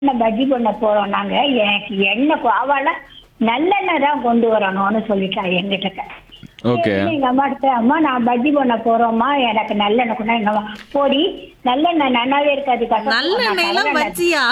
நான் பஜ்ஜி பண்ண போறோம் நாங்க எனக்கு எண்ணெய் அவள நல்லெண்ணெய் தான் கொண்டு வரணும்னு சொல்லிட்டா எங்கிட்ட ஓகே எங்க அம்மா கிட்ட அம்மா நான் பஜ்ஜி பண்ண போறோம்மா எனக்கு நல்லெண்ணெய் கொண்டா எங்க அம்மா போடி நல்லெண்ணெய் நன்னாவே இருக்காது கசப்பு. நல்ல நான் எண்ணெயெல்லாம் கடலெண்ணெய் பஜ்ஜியா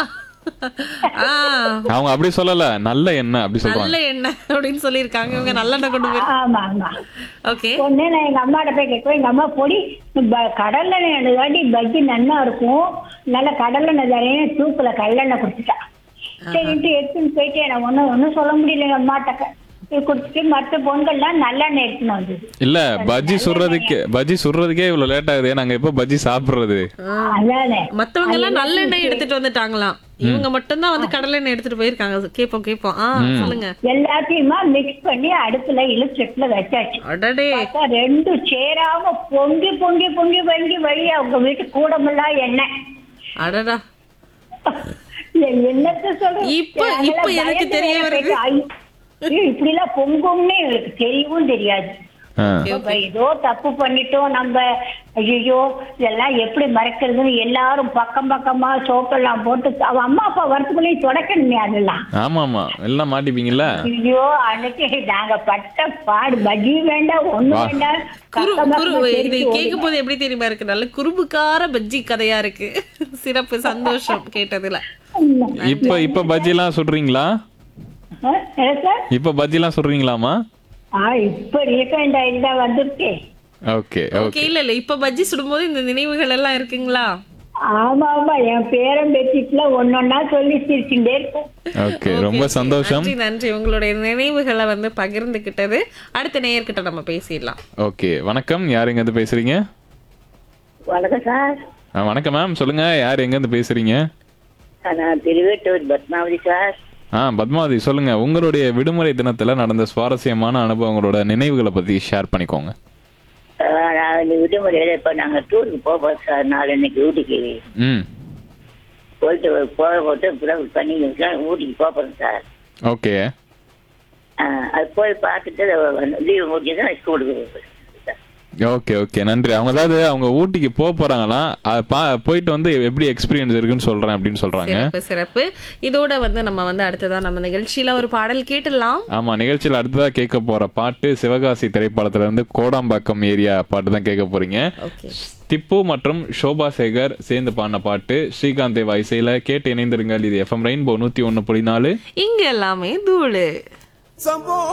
ஆ அவங்க அப்படி சொல்லல நல்ல எண்ணெய் அப்படி நல்ல சொல்றாங்க எண்ணெய் அப்படின்னு சொல்லியிருக்காங்க இவங்க நல்லெண்ணெய் கொண்டு போய் ஆமா ஆமா ஓகே ஒண்ணு நான் எங்க அம்மாட்ட போய் கேட்கும் எங்க அம்மா பொடி ப- கடலெண்ணெய் எடுக்காட்டி பஜ்ஜி நன்னா இருக்கும் நல்ல கடலெண்ணெய் தரேன் தூக்குல கல்லெண்ணெய் குடுத்துட்டா சரின்ட்டு எடுத்துன்னு போயிட்டு நான் ஒண்ணும் ஒண்ணும் சொல்ல முடியல எங்க அம்மாட்ட குடுத்துட்டு மற்ற பொங்கல்லாம் நல்லெண்ணெய் எடுத்துன்னு வந்தது இல்ல பஜ்ஜி சுடுறதுக்கு பஜ்ஜி சுடுறதுக்கே இவ்வளவு லேட் ஆகுது நாங்க எப்ப பஜ்ஜி சாப்பிடுறது அதானே மத்தவங்க எல்லாம் நல்லெண்ணெய் எடுத்துட்டு வந்துட்டாங்களாம் இவங்க மட்டும் தான் வந்து கடலெண்ணெய் எடுத்துட்டு போயிருக்காங்க கேப்போம் கேப்போம் ஆ சொல்லுங்க எல்லாத்தையுமா மிக்ஸ் பண்ணி அடுப்புல இழுச்சட்டுல வச்சாச்சு அடடே பார்த்தா ரெண்டும் சேராம பொங்கி பொங்கி பொங்கி பொங்கி வழி அவங்க வீட்டு கூடமெல்லாம் எண்ணெய் அடடா என் என்னத்த சொல்றது? இப்ப- நாங்கெல்லாம் இப்ப எனக்கு பயந்து தெரிய வேற வருது. போயிட்டு, ஐ, ஐயோ, இப்படி எல்லாம் பொங்கும்னு எங்களுக்கு தெரியவும் தெரியாது ஆ. அப்ப ஏதோ தப்பு பண்ணிட்டோம் நம்ம ஐயோ இதெல்லாம் எப்படி மறைக்கிறதுன்னு எல்லாரும் பக்கம் பக்கமா சோப்பெல்லாம் போட்டு அவ அம்மா அப்பா வரத்துக்குள்ளேயும் தொடக்கணுமே அதெல்லாம் ஆமா ஆமா எல்லாம் மாட்டிப்பீங்கல்ல ஐயோ அன்னைக்கு நாங்க பட்ட பாடு பஜ்ஜி வேண்டாம் ஒண்ணு வா. வேண்டாம் குரு பக்கம் குரு பக்கமா இது தெரிச்சு கேட்கும் போது எப்படி தெரியுமா இருக்கு நல்ல குறும்புக்கார பஜ்ஜி கதையா இருக்கு சிறப்பு சந்தோஷம் கேட்டதுல ஓடுது. இப்ப இப்ப பஜ்ஜி எல்லாம் சுடுறீங்களா ஆ, என்ன சார் இப்ப பஜ்ஜி எல்லாம் சுடுறீங்களாமா ஆ இப்ப ரீசெண்ட் ஆயிட்டு தான் வந்திருக்கேன் ஓகே ஓகே ஓகே இல்ல இல்ல இப்ப பஜ்ஜி சுடும்போது இந்த நினைவுகள் எல்லாம் இருக்குங்களா ஆமா ஆமா என் பேரன் பேத்திட்டுல ஒன்னொன்னா சொல்லி சிரிச்சுட்டே இருக்கும் ஓகே ரொம்ப சந்தோஷம் நன்றி நன்றி உங்களுடைய நினைவுகளை வந்து பகிர்ந்துகிட்டது அடுத்த நேயர்கிட்ட நம்ம பேசிடலாம் ஓகே வணக்கம் யார் எங்க இருந்து பேசுறீங்க வணக்கம் சார் ஆ, வணக்கம் மேம் சொல்லுங்க யார் எங்க இருந்து பேசுறீங்க நான் திருவேட்டூர் பத்மாவதி சார் ஆ பத்மாவதி சொல்லுங்க உங்களுடைய விடுமுறை தினத்துல நடந்த சுவாரஸ்யமான அனுபவங்களோட நினைவுகளை பத்தி ஷேர் பண்ணிக்கோங்க அஹ் நான் இந்த விடுமுறையில இப்ப நாங்க டூருக்கு போவோம் சார் நாளைக்கு ஊட்டிக்கு ம் போயிட்டு போக போட்டு பிறகு பண்ணி ஊட்டிக்கு போறோம் சார் ஓகே அஹ் அது போய் பார்த்துட்டு லீவு முடிஞ்சு தான் ஸ்கூலுக்கு சார் ஓகே ஓகே நன்றி அவங்க அதாவது அவங்க ஊட்டிக்கு போக போறாங்களாம் அது பா போயிட்டு வந்து எப்படி எக்ஸ்பீரியன்ஸ் இருக்குன்னு சொல்றேன் அப்படின்னு சொல்றாங்க சிறப்பு சிறப்பு இதோட வந்து நம்ம வந்து அடுத்ததா நம்ம நிகழ்ச்சியில ஒரு பாடல் கேட்டுடலாம் ஆமா நிகழ்ச்சியில் அடுத்ததா கேட்க போற பாட்டு சிவகாசி திரைப்படத்துல இருந்து கோடாம்பாக்கம் ஏரியா பாட்டு தான் கேட்க போறீங்க ஓகே திப்பு மற்றும் சோபா சேகர் சேர்ந்து பாடின பாட்டு ஸ்ரீகாந்த் தேவா இசையில கேட்டு இணைந்திருங்கள் இது எஃப்எம் ரெயின்போ நூத்தி ஒன்னு புள்ளி நாலு இங்க எல்லாமே தூளு